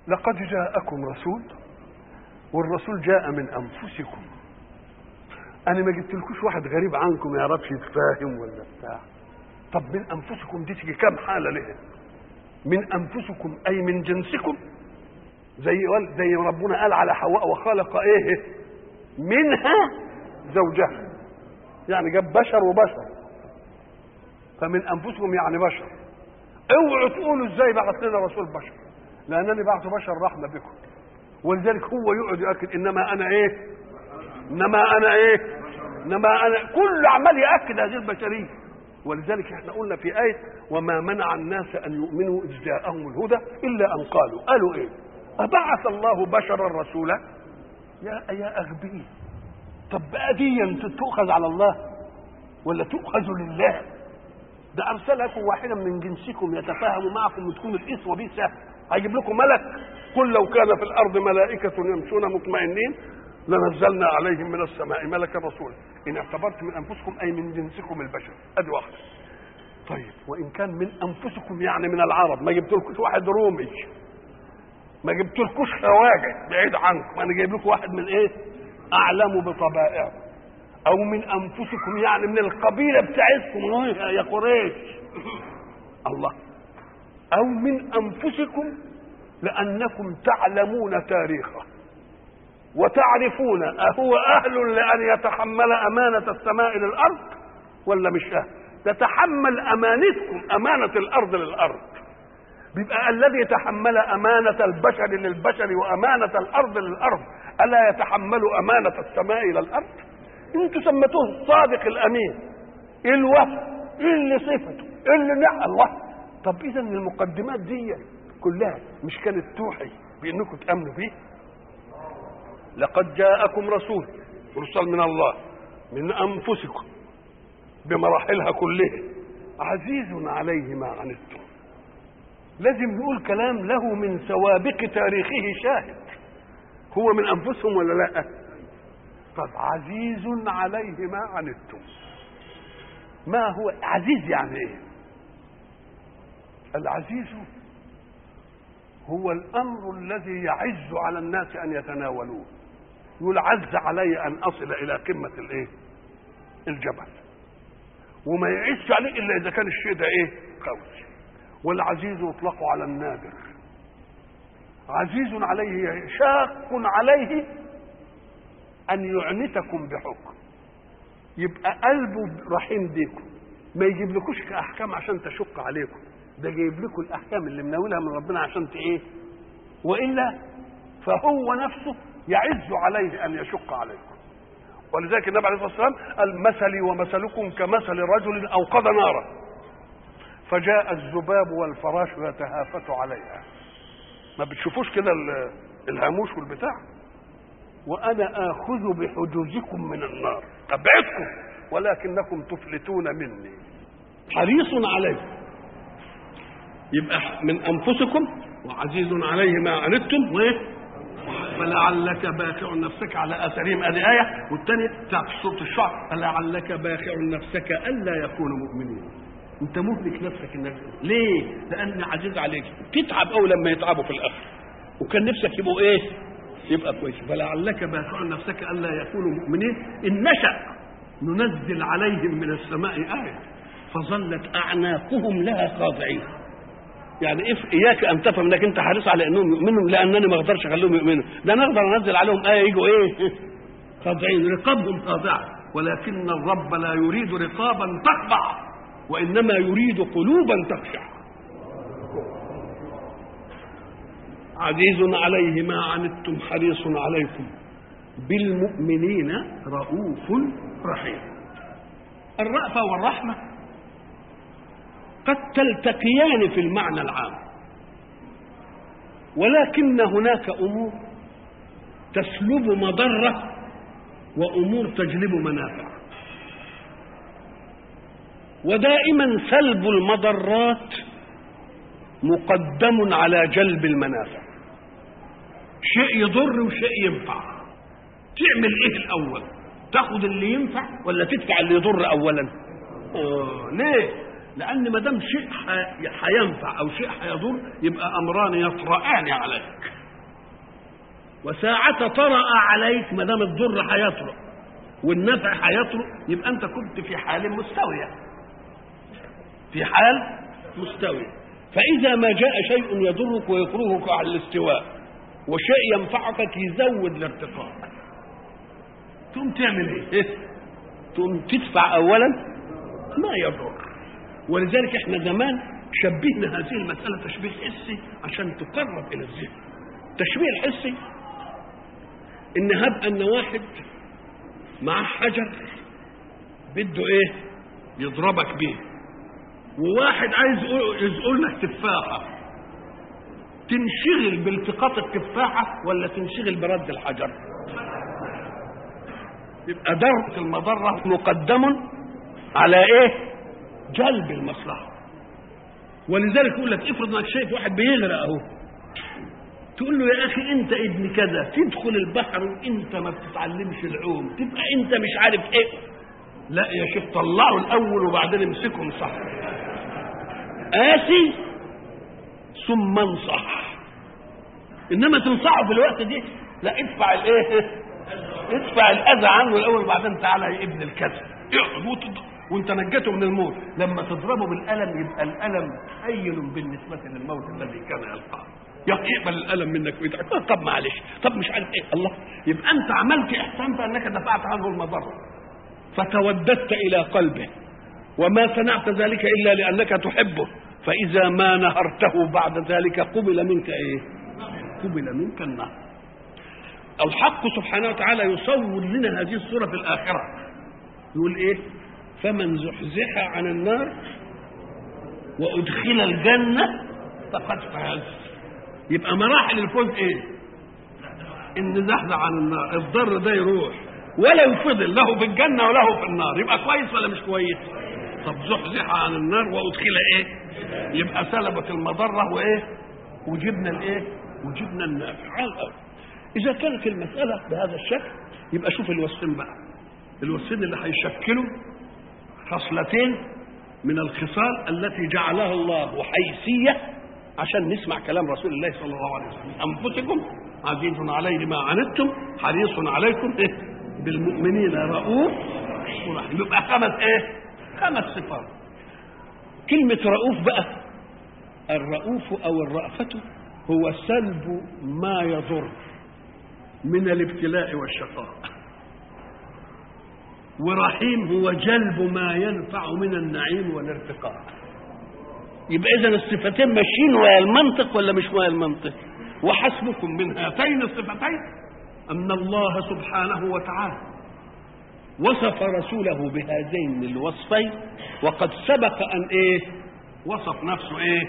لقد جاءكم رسول والرسول جاء من انفسكم انا ما جبتلكوش واحد غريب عنكم ما يعرفش يتفاهم ولا بتاع طب من انفسكم دي تيجي كام حاله ليه من انفسكم اي من جنسكم زي زي ربنا قال على حواء وخلق ايه منها زوجها يعني جاب بشر وبشر فمن انفسكم يعني بشر اوعوا تقولوا ازاي بعث لنا رسول بشر لانني بعث بشر رحمه بكم ولذلك هو يقعد يؤكد انما انا ايه انما انا ايه انما انا كل عمال ياكد هذه البشريه ولذلك احنا قلنا في ايه وما منع الناس ان يؤمنوا اذ جاءهم الهدى الا ان قالوا قالوا ايه ابعث الله بشرا رسولا يا يا اغبياء طب بقى دي تؤخذ على الله ولا تؤخذ لله ده ارسلكم واحدا من جنسكم يتفاهم معكم وتكون الاسوه به سهل هيجيب لكم ملك قل لو كان في الارض ملائكه يمشون مطمئنين لنزلنا عليهم من السماء ملكا رسولا ان اعتبرت من انفسكم اي من جنسكم البشر ادي واحده طيب وان كان من انفسكم يعني من العرب ما جبتلكوش واحد رومي ما جبتلكوش خواجه بعيد عنكم انا جايب لكم واحد من ايه اعلم بطبائعه او من انفسكم يعني من القبيله بتاعتكم يا قريش الله او من انفسكم لانكم تعلمون تاريخه وتعرفون أهو أهل لأن يتحمل أمانة السماء للأرض ولا مش أهل تتحمل أمانتكم أمانة الأرض للأرض بيبقى الذي تحمل أمانة البشر للبشر وأمانة الأرض للأرض ألا يتحمل أمانة السماء إلى الأرض انتوا سميتوه الصادق الأمين إيه الوفي إيه اللي صفته إيه اللي نعم الله طب إذا المقدمات دي كلها مش كانت توحي بأنكم تأمنوا بيه لقد جاءكم رسول مرسل من الله من انفسكم بمراحلها كلها عزيز عليه ما عنتم لازم نقول كلام له من سوابق تاريخه شاهد هو من انفسهم ولا لا طب عزيز عليه ما عنتم ما هو عزيز يعني ايه العزيز هو الامر الذي يعز على الناس ان يتناولوه يقول عز علي ان اصل الى قمه الايه الجبل وما يعز عليه الا اذا كان الشيء ده ايه قوي والعزيز يطلق على النادر عزيز عليه شاق عليه ان يعنتكم بحكم يبقى قلبه رحيم بيكم ما يجيب لكوش احكام عشان تشق عليكم ده جايب لكم الاحكام اللي مناولها من ربنا عشان ايه والا فهو نفسه يعز عليه ان يشق عليكم ولذلك النبي عليه الصلاه والسلام قال مثلي ومثلكم كمثل رجل اوقد نارا فجاء الذباب والفراش يتهافت عليها ما بتشوفوش كده الهاموش والبتاع وانا اخذ بحجوزكم من النار ابعدكم ولكنكم تفلتون مني حريص عليكم يبقى من انفسكم وعزيز عليه ما عنتم وايه فلعلك باخع نفسك على اثرهم ادي ايه والثانيه بتاعت سوره الشعر فلعلك باخع نفسك الا يكونوا مؤمنين انت مهلك نفسك انك ليه؟ لان عزيز عليك تتعب قوي لما يتعبوا في الاخر وكان نفسك يبقوا ايه؟ يبقى كويس فلعلك باخع نفسك الا يكونوا مؤمنين ان نشا ننزل عليهم من السماء ايه فظلت اعناقهم لها خاضعين يعني إف اياك ان تفهم انك انت حريص على انهم يؤمنوا لانني ما اقدرش اخليهم يؤمنوا ده انا اقدر انزل عليهم ايه يجوا ايه خاضعين رقابهم خاضعه ولكن الرب لا يريد رقابا تخضع وانما يريد قلوبا تخشع عزيز عليه ما عنتم حريص عليكم بالمؤمنين رؤوف رحيم الرأفة والرحمة قد تلتقيان في المعنى العام ولكن هناك امور تسلب مضره وامور تجلب منافع ودائما سلب المضرات مقدم على جلب المنافع شيء يضر وشيء ينفع تعمل ايه الاول تاخد اللي ينفع ولا تدفع اللي يضر اولا آه ليه لان ما دام شيء هينفع او شيء هيضر يبقى امران يطرأان عليك وساعة طرأ عليك ما دام الضر هيطرأ والنفع هيطرأ يبقى أنت كنت في حال مستوية في حال مستوية فإذا ما جاء شيء يضرك ويكرهك على الاستواء وشيء ينفعك يزود الارتقاء تقوم تعمل ايه؟ تقوم تدفع اولا ما يضر ولذلك احنا زمان شبهنا هذه المسألة تشبيه حسي عشان تقرب إلى الذهن التشبيه الحسي إن هب أن واحد معاه حجر بده إيه يضربك بيه وواحد عايز يزقل لك تفاحة تنشغل بالتقاط التفاحة ولا تنشغل برد الحجر يبقى درء المضرة مقدم على ايه جلب المصلحة ولذلك يقول لك افرض انك شايف واحد بيغرق اهو تقول له يا اخي انت ابن كذا تدخل البحر وانت ما بتتعلمش العوم تبقى انت مش عارف ايه لا يا شيخ طلعه الاول وبعدين امسكهم صح آسي ثم انصح انما تنصحه في الوقت دي لا ادفع الايه ادفع الاذى عنه الاول وبعدين تعالى يا ابن الكذا اقعد وانت نجيته من الموت لما تضربه بالالم يبقى الالم هين بالنسبه للموت الذي كان يلقاه يقبل الالم منك ويدعك طب معلش طب مش عارف ايه الله يبقى انت عملت احسان فانك دفعت عنه المضره فتوددت الى قلبه وما صنعت ذلك الا لانك تحبه فاذا ما نهرته بعد ذلك قبل منك ايه قبل منك النهر الحق سبحانه وتعالى يصور لنا هذه الصوره في الاخره يقول ايه فمن زحزح عن النار وادخل الجنه فقد فاز يبقى مراحل الفوز ايه ان زحزح عن النار الضر ده يروح ولو فضل له في الجنه وله في النار يبقى كويس ولا مش كويس طب زحزح عن النار وادخل ايه يبقى سلبت المضره وايه وجبنا الايه وجبنا النافع على الارض اذا كانت المساله بهذا الشكل يبقى شوف الوصفين بقى الوصفين اللي هيشكلوا خصلتين من الخصال التي جعلها الله حيثيه عشان نسمع كلام رسول الله صلى الله عليه وسلم انفسكم عزيز عليه ما عنتم حريص عليكم إيه؟ بالمؤمنين رؤوف ورحيم يبقى خمس ايه خمس صفات كلمة رؤوف بقى الرؤوف أو الرأفة هو سلب ما يضر من الابتلاء والشقاء ورحيم هو جلب ما ينفع من النعيم والارتقاء يبقى إذا الصفتين ماشيين ويا المنطق ولا مش ويا المنطق وحسبكم من هاتين الصفتين أن الله سبحانه وتعالى وصف رسوله بهذين الوصفين وقد سبق ان ايه وصف نفسه ايه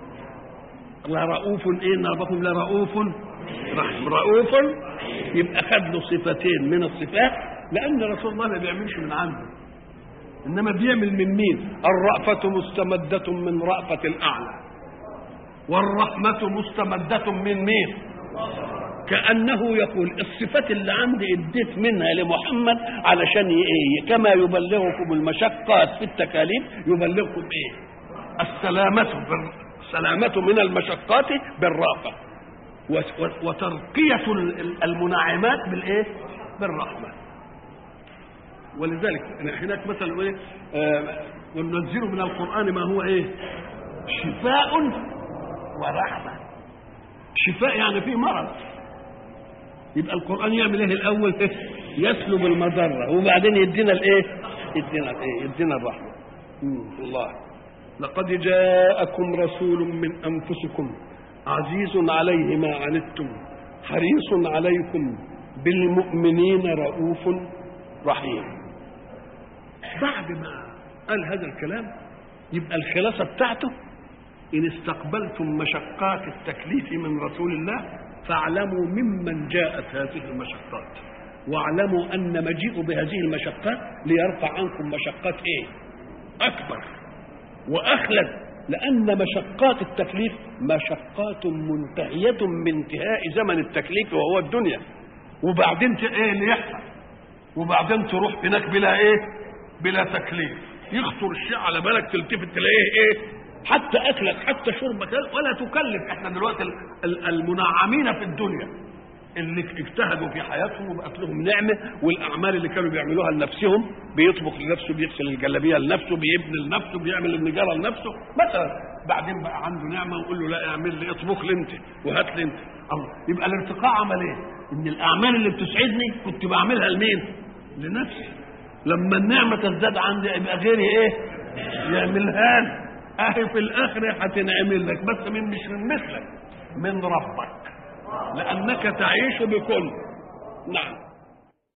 لرؤوف ايه نربكم لرؤوف رحيم رؤوف يبقى خد له صفتين من الصفات لان رسول الله ما بيعملش من عنده انما بيعمل من مين الرأفة مستمدة من رأفة الاعلى والرحمة مستمدة من مين كأنه يقول الصفات اللي عندي اديت منها لمحمد علشان ايه كما يبلغكم المشقات في التكاليف يبلغكم ايه السلامة السلامة من المشقات بالرافة وترقية المناعمات بالايه بالرحمة ولذلك هناك مثلا ايه آه وننزل من القرآن ما هو ايه شفاء ورحمة شفاء يعني فيه مرض يبقى القرآن يعمل ايه الأول يسلب المضرة وبعدين يدينا الايه يدينا الايه يدينا الرحمة الله لقد جاءكم رسول من أنفسكم عزيز عليه ما عنتم حريص عليكم بالمؤمنين رؤوف رحيم بعد ما قال هذا الكلام يبقى الخلاصة بتاعته إن استقبلتم مشقات التكليف من رسول الله فاعلموا ممن جاءت هذه المشقات واعلموا ان مجيء بهذه المشقات ليرفع عنكم مشقات ايه اكبر واخلد لان مشقات التكليف مشقات منتهيه من انتهاء زمن التكليف وهو الدنيا وبعدين ايه اللي يحصل وبعدين تروح هناك بلا ايه بلا تكليف يخطر الشيء على بالك تلتفت تلاقيه ايه حتى اكلك حتى شربك ولا تكلف احنا دلوقتي المنعمين في الدنيا اللي اجتهدوا في حياتهم وبقت لهم نعمه والاعمال اللي كانوا بيعملوها لنفسهم بيطبخ لنفسه بيغسل الجلابيه لنفسه بيبني لنفسه بيعمل النجاره لنفسه مثلا بعدين بقى عنده نعمه ونقول له لا اعمل لي اطبخ لي انت وهات لي انت الله يبقى الارتقاء عمل ايه؟ ان الاعمال اللي بتسعدني كنت بعملها لمين؟ لنفسي لما النعمه تزداد عندي يبقى غيري ايه؟ يعملها لي اهي في الاخره هتنعمل لك بس من مش من مثلك من ربك لأنك تعيش بكل نعم